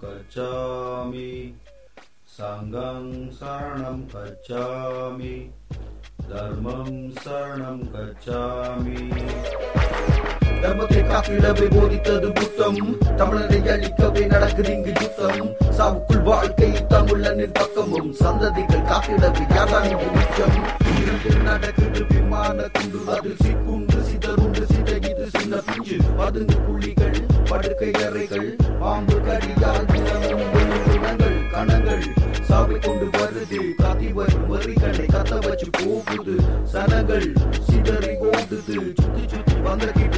गच्छामि सङ्गं शरणं गच्छामि धर्मं शरणं गच्छामि தர்மத்தை காத்திடவே போதித்தது புத்தம் தமிழனை அழிக்கவே நடக்குது இங்கு யுத்தம் சாவுக்குள் வாழ்க்கை தமிழனின் பக்கமும் சந்ததிகள் காத்திடவே யாதான் இங்கு மிச்சம் இரண்டில் நடக்குது விமான குண்டு அதில் சிக்குண்டு சிதறுண்டு சிதையுது சின்ன பிஞ்சு பதுங்கு புள்ளிகள் படுக்கை அறைகள் பாம்பு கடியால் தினமும் குணங்கள் கணங்கள் சாவை கொண்டு வருது காத்தி வரும் வரிகளை கத்த வச்சு போகுது சனங்கள் சிதறி ஓடுது சுத்தி சுத்தி வந்த கிட்டு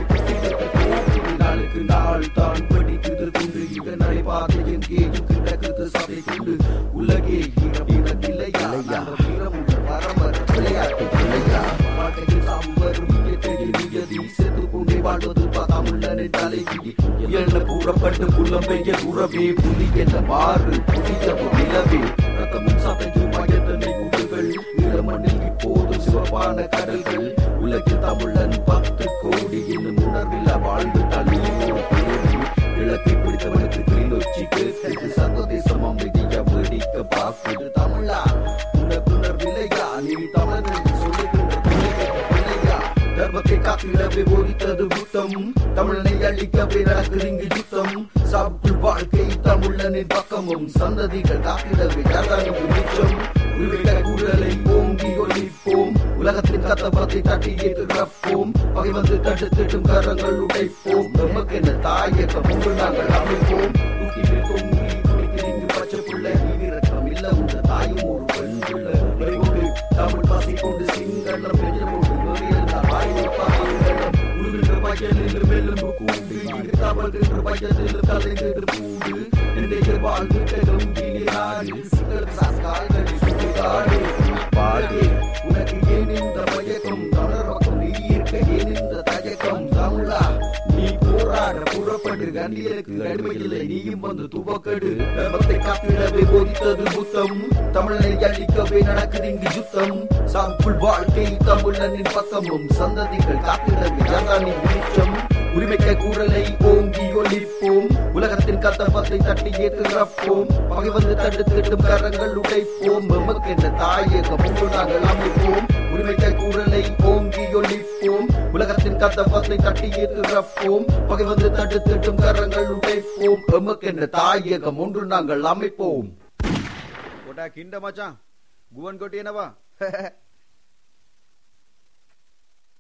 போகுது நாளுக்கு நாள் தான் படிக்குது கொண்டு இதனை பார்த்து எங்கேயும் கிடக்குது சதை கொண்டு உலகே இறப்பிறதில்லையா வீரமுள்ள பரமர விளையாட்டு பிள்ளையா வாழ்க்கையில் சாவு வரும் இயற்கையில் நியதி செத்து கொண்டே வாழ்வது தமிழனை தலைவிதி என்ன கூறப்பட்டு புலம் பெய்ய உறவே புலி என்ற மாறு புதிய நிலவே ரத்தமும் சதையும் மயத்தனை உடல்கள் ஈழமண்ணில் இப்போது சிவப்பான கடல்கள் உலகில் தமிழன் பத்து கோடி என்னும் உணர்வில் வாழ்ந்து தள்ளியோர் பேரி இலக்கை பிடித்தவனுக்கு கிளிநொச்சி கேட்குது சர்வதேசம் அமைதியா வெடிக்க பார்க்குது தமிழா உனக்கு உணர்வில்லையா நீ தமிழன் சொல்லுகின்ற பிள்ளைகள் பிள்ளையா தர்மத்தை காத்திடவே போதித்தது புத்தம் தமிழனை அழிக்கவே நடக்குது இங்கு யுத்தம் சாவுக்குள் வாழ்க்கை தமிழனின் பக்கமும் சந்ததிகள் காத்திடவே யாதான் மிச்சம் உரிமைகள் குரலை ஓங்கி ஒலிப்போம் உலகத்தின் கத்தபத்தை தட்டி எதிர்ப்போம் பகை வந்து தடுத்திட்டும் கரங்கள் உடைப்போம் நமக்கென தாயகம் ஒன்று நாங்கள் அமைப்போம் தூக்கி தொங்கி குளிக்கிறீங்க பச்சை பிள்ளை ஈவிரக்கம் இல்ல உங்க தாயும் ஒரு பெண் பிள்ளை கொண்டு தமிழ் பசி கொண்டு சிங்களம் பெரிய கொண்டு வெறியல் தாயும் பாருங்களம் உருகின்ற பையனில் மெல்லும்பு கூண்டு இங்கு தவறுகின்ற பையனில் கலைஞர் கூடு இன்றைய வாழ்வு பெரும் இனி நாடு சிங்கள சாஸ்கால்கள் சுடுகாடு பாடு உனக்கு ஏன் இந்த மயக்கம் தமிழர் பக்கம் நீ இருக்க ஏன் இந்த தயக்கம் தமிழா நீ போராட புறப்படு கண்டியலுக்கு அடிமையில்லை நீயும் வந்து துவக்கடு தர்மத்தை காத்திடவே போதித்தது புத்தம் தமிழனை அழிக்கவே நடக்குது இங்கு யுத்தம் சாவுக்குள் வாழ்க்கை தமிழனின் பக்கமும் சந்ததிகள் காத்திடவே ஜாதானின் வெளிச்சம் உரிமைக்க குரலை ஓங்கி ஒலிப்போம் உலகத்தின் கத்தபத்தை தட்டி ஏற்றுறப்போம் பகை வந்து தடுத்திட்டும் கரங்கள் உடைப்போம் எமக்கென்ற தாயகம் ஒன்று நாங்கள் அமைப்போம் உரிமைக்க குரலை ஓங்கி ஒலிப்போம் உலகத்தின் கத்தபத்தை தட்டி ஏற்றுறப்போம் பகை வந்து தடுத்திட்டும் கரங்கள் உடைப்போம் எமக்கென்ற தாயகம் ஒன்று நாங்கள் அமைப்போம் කොටා කින්ඩ මචා ගුවන් කොටියනවා